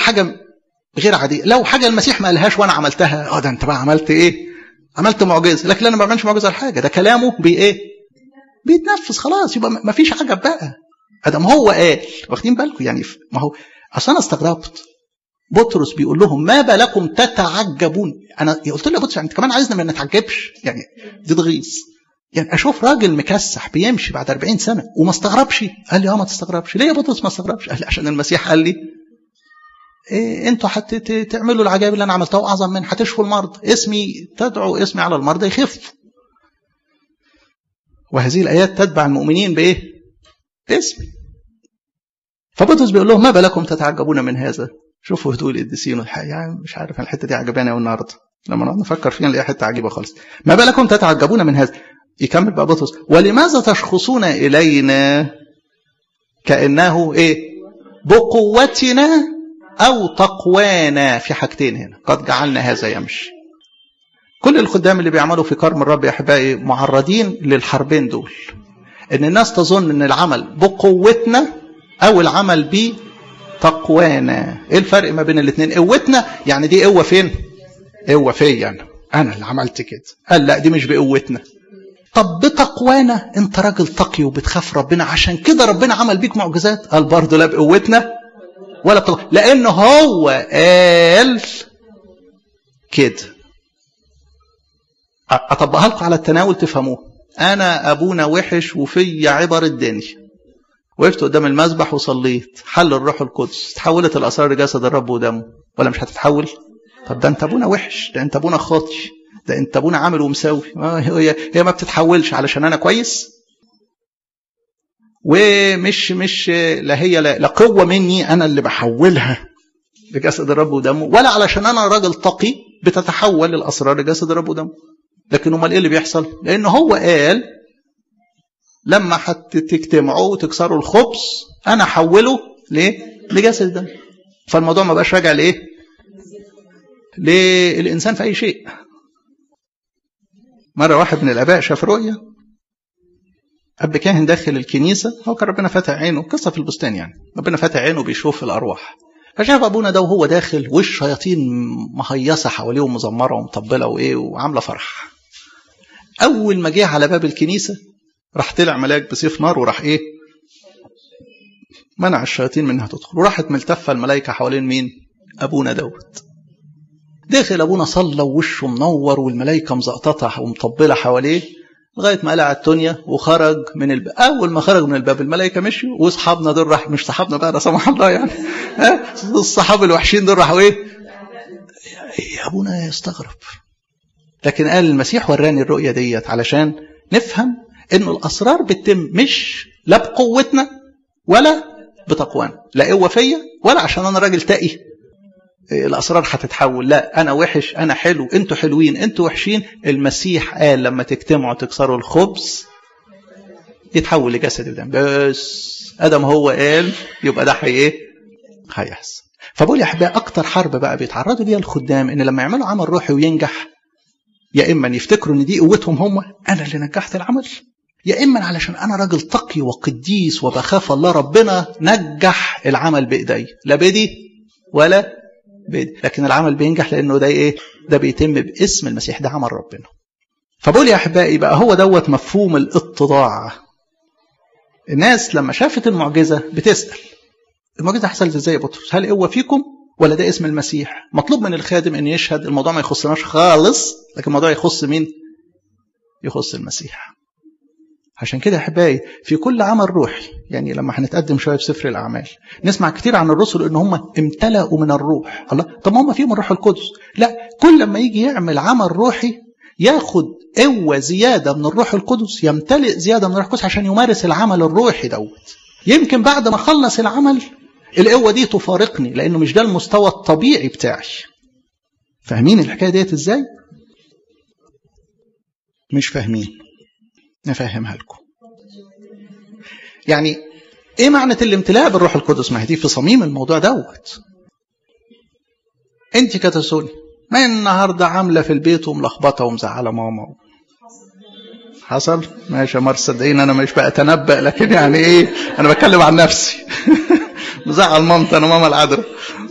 حاجه غير عاديه لو حاجه المسيح ما قالهاش وانا عملتها اه ده انت بقى عملت ايه عملت معجزه لكن انا ما بعملش معجزه لحاجه ده كلامه بي ايه بيتنفذ خلاص يبقى ما فيش عجب بقى ادم هو قال واخدين بالكم يعني ما هو اصل انا استغربت بطرس بيقول لهم ما بالكم تتعجبون انا قلت له يا بطرس يعني انت كمان عايزنا ما نتعجبش يعني دي تغيظ يعني اشوف راجل مكسح بيمشي بعد 40 سنه وما استغربش قال لي اه ما تستغربش ليه يا بطرس ما استغربش قال لي عشان المسيح قال لي إيه انتوا هتعملوا العجائب اللي انا عملتها واعظم من هتشفوا المرضى اسمي تدعوا اسمي على المرضى يخفوا وهذه الايات تتبع المؤمنين بايه باسمي فبطرس بيقول لهم ما بالكم تتعجبون من هذا شوفوا هدوء القديسين والحقيقة يعني مش عارف الحته دي عجباني قوي النهارده لما نقعد نفكر فيها نلاقي حته عجيبه خالص ما بالكم تتعجبون من هذا يكمل بقى بطرس ولماذا تشخصون الينا كانه ايه بقوتنا او تقوانا في حاجتين هنا قد جعلنا هذا يمشي كل الخدام اللي بيعملوا في كرم الرب يا احبائي معرضين للحربين دول ان الناس تظن ان العمل بقوتنا او العمل بتقوانا ايه الفرق ما بين الاثنين قوتنا يعني دي قوه فين قوه فيا انا انا اللي عملت كده قال لا دي مش بقوتنا طب بتقوانا انت راجل تقي وبتخاف ربنا عشان كده ربنا عمل بيك معجزات قال برضه لا بقوتنا ولا بتقوى لان هو قال كده اطبقها لكم على التناول تفهموه انا ابونا وحش وفي عبر الدنيا وقفت قدام المذبح وصليت حل الروح القدس تحولت الاسرار لجسد الرب ودمه ولا مش هتتحول طب ده انت ابونا وحش ده انت ابونا خاطي ده انت ابونا عامل ومساوي هي هي ما بتتحولش علشان انا كويس ومش مش لا هي لا, لا قوه مني انا اللي بحولها لجسد الرب ودمه ولا علشان انا راجل تقي بتتحول الاسرار لجسد الرب ودمه لكن امال ايه اللي بيحصل لان هو قال لما هتجتمعوا وتكسروا الخبز انا احوله ليه لجسد الدم فالموضوع ما بقاش راجع لايه للانسان في اي شيء مره واحد من الاباء شاف رؤيه اب كاهن داخل الكنيسه هو كان ربنا فاتح عينه قصه في البستان يعني ربنا فاتح عينه بيشوف الارواح فشاف ابونا ده وهو داخل والشياطين مهيصه حواليه ومزمره ومطبله وايه وعامله فرح اول ما جه على باب الكنيسه راح طلع ملاك بسيف نار وراح ايه منع الشياطين منها تدخل وراحت ملتفه الملائكه حوالين مين ابونا دوت داخل ابونا صلى ووشه منور والملائكه مزقططه ومطبله حواليه لغايه ما قلع الدنيا وخرج من الباب اول ما خرج من الباب الملائكه مشوا واصحابنا دول راح مش صحابنا بقى لا سمح الله يعني ها الصحاب الوحشين دول راحوا ايه يا ابونا يستغرب لكن قال المسيح وراني الرؤيه ديت علشان نفهم ان الاسرار بتتم مش لا بقوتنا ولا بتقوانا لا قوه فيا ولا عشان انا راجل تقي الاسرار هتتحول لا انا وحش انا حلو انتوا حلوين انتوا وحشين المسيح قال لما تجتمعوا تكسروا الخبز يتحول لجسد الدم بس ادم هو قال يبقى ده هي ايه هيحصل فبقول يا احبائي اكتر حرب بقى بيتعرضوا ليها الخدام ان لما يعملوا عمل روحي وينجح يا اما يفتكروا ان دي قوتهم هم انا اللي نجحت العمل يا اما علشان انا راجل تقي وقديس وبخاف الله ربنا نجح العمل بايدي لا بدي ولا بدي لكن العمل بينجح لانه ده ايه ده بيتم باسم المسيح ده عمل ربنا فبقول يا احبائي بقى هو دوت مفهوم الاتضاع الناس لما شافت المعجزه بتسال المعجزه حصلت ازاي يا بطرس هل قوه فيكم ولا ده اسم المسيح مطلوب من الخادم ان يشهد الموضوع ما يخصناش خالص لكن الموضوع يخص مين يخص المسيح عشان كده يا احبائي في كل عمل روحي يعني لما هنتقدم شويه في سفر الاعمال نسمع كتير عن الرسل ان هم امتلأوا من الروح الله طب ما هم فيهم الروح القدس لا كل لما يجي يعمل عمل روحي ياخد قوه زياده من الروح القدس يمتلئ زياده من الروح القدس عشان يمارس العمل الروحي دوت يمكن بعد ما خلص العمل القوه دي تفارقني لانه مش ده المستوى الطبيعي بتاعي فاهمين الحكايه ديت ازاي مش فاهمين نفهمها لكم يعني ايه معنى الامتلاء بالروح القدس ما هي دي في صميم الموضوع دوت انت كتسوني ما النهارده عامله في البيت وملخبطه ومزعله ماما حصل ماشي يا مار صدقيني انا مش بتنبأ لكن يعني ايه انا بتكلم عن نفسي مزعل مامتي انا ماما العذراء